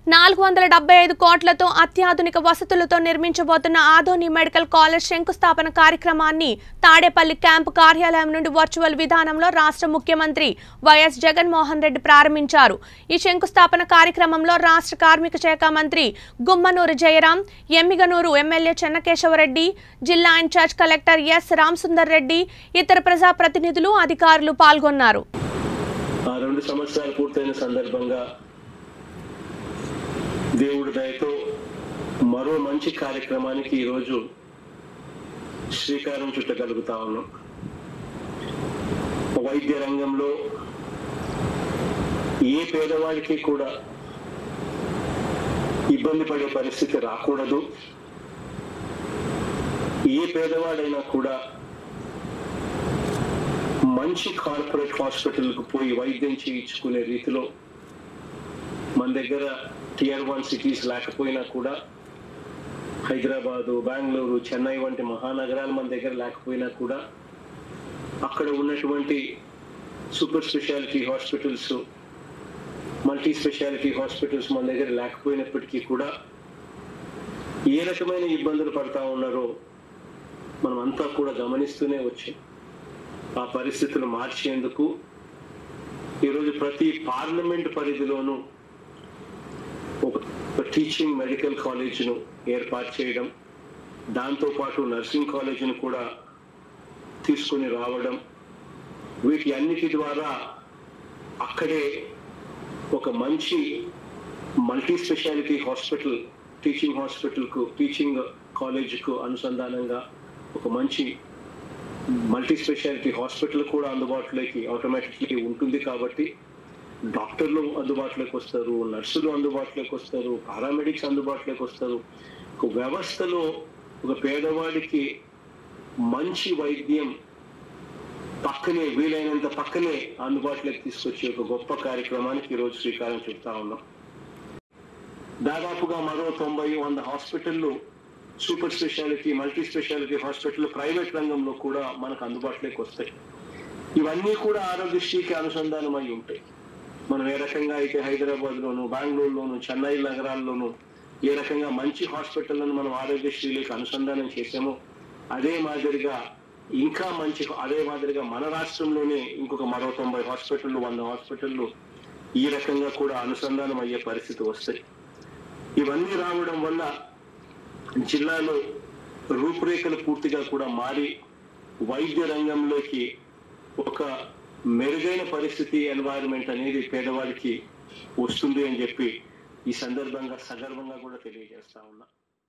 నాలుగు వందల డెబ్బై ఐదు కోట్లతో అత్యాధునిక వసతులతో నిర్మించబోతున్న ఆదోని మెడికల్ కాలేజ్ శంకుస్థాపన కార్యక్రమాన్ని తాడేపల్లి క్యాంపు కార్యాలయం నుండి వర్చువల్ విధానంలో రాష్ట్ర ముఖ్యమంత్రి వైఎస్ జగన్మోహన్ రెడ్డి ప్రారంభించారు ఈ శంకుస్థాపన కార్యక్రమంలో రాష్ట్ర కార్మిక శాఖ మంత్రి గుమ్మనూరు జయరాం ఎమ్మిగనూరు ఎమ్మెల్యే చెన్నకేశవరెడ్డి జిల్లా in-charge collector S Ramasundar Reddy ఇతర ప్రజాప్రతినిధులు అధికారులు పాల్గొన్నారు ఆ రెండు సంవత్సరాలు పూర్తయిన సందర్భంగా దేవుడి దయతో మరో మంచి కార్యక్రమానికి ఈరోజు శ్రీకారం చుట్టగలుగుతా ఉన్నాం వైద్య రంగంలో ఏ పేదవాడికి కూడా ఇబ్బంది పడే పరిస్థితి రాకూడదు ఏ పేదవాడైనా కూడా మంచి కార్పొరేట్ హాస్పిటల్కు పోయి వైద్యం చేయించుకునే రీతిలో మన దగ్గర టియర్ వన్ సిటీస్ లేకపోయినా కూడా హైదరాబాదు బెంగళూరు చెన్నై వంటి మహానగరాలు మన దగ్గర లేకపోయినా కూడా అక్కడ ఉన్నటువంటి super speciality hospitals multi speciality hospitals మన దగ్గర లేకపోయినప్పటికీ కూడా ఏ రకమైన ఇబ్బందులు పడతా ఉన్నారో మనం అంతా కూడా గమనిస్తూనే వచ్చాం ఆ పరిస్థితులు మార్చేందుకు ఈరోజు ప్రతి పార్లమెంట్ పరిధిలోనూ ఒక టీచింగ్ మెడికల్ కాలేజ్ను ఏర్పాటు చేయడం దాంతోపాటు నర్సింగ్ కాలేజీని కూడా తీసుకొని రావడం వీటి అన్నిటి ద్వారా అక్కడే ఒక మంచి మల్టీ స్పెషాలిటీ హాస్పిటల్ టీచింగ్ హాస్పిటల్కు టీచింగ్ కాలేజీకు అనుసంధానంగా ఒక మంచి మల్టీ స్పెషాలిటీ హాస్పిటల్ కూడా అందుబాటులోకి ఆటోమేటిక్లీ ఉంటుంది కాబట్టి డాక్టర్లు అందుబాటులోకి వస్తారు నర్సులు అందుబాటులోకి వస్తారు పారామెడిక్స్ అందుబాటులోకి వస్తారు ఒక వ్యవస్థలో ఒక పేదవాడికి మంచి వైద్యం పక్కనే వీలైనంత పక్కనే అందుబాటులోకి తీసుకొచ్చే ఒక గొప్ప కార్యక్రమానికి ఈరోజు శ్రీకారం చుడతా ఉన్నాం దాదాపుగా మరో తొంభై వంద హాస్పిటళ్ళు super speciality multi speciality hospital private రంగంలో కూడా మనకు అందుబాటులోకి వస్తాయి ఇవన్నీ కూడా ఆరోగ్యశ్రీకి అనుసంధానమై ఉంటాయి మనం ఏ రకంగా అయితే హైదరాబాద్ లోను బెంగళూరులోను చెన్నై నగరాల్లోనూ ఏ రకంగా మంచి హాస్పిటళ్లను మనం ఆరోగ్యశ్రీలకు అనుసంధానం చేసామో అదే మాదిరిగా ఇంకా మంచి అదే మాదిరిగా మన రాష్ట్రంలోనే ఇంకొక మరో తొంభై హాస్పిటళ్ళు వంద హాస్పిటళ్ళు ఈ రకంగా కూడా అనుసంధానం అయ్యే పరిస్థితి వస్తాయి ఇవన్నీ రావడం వల్ల జిల్లాలో రూపురేఖలు పూర్తిగా కూడా మారి వైద్య రంగంలోకి ఒక మెరుగైన పరిస్థితి ఎన్వైరన్మెంట్ అనేది పేదవాడికి వస్తుంది అని చెప్పి ఈ సందర్భంగా సగర్వంగా కూడా తెలియజేస్తా ఉన్నా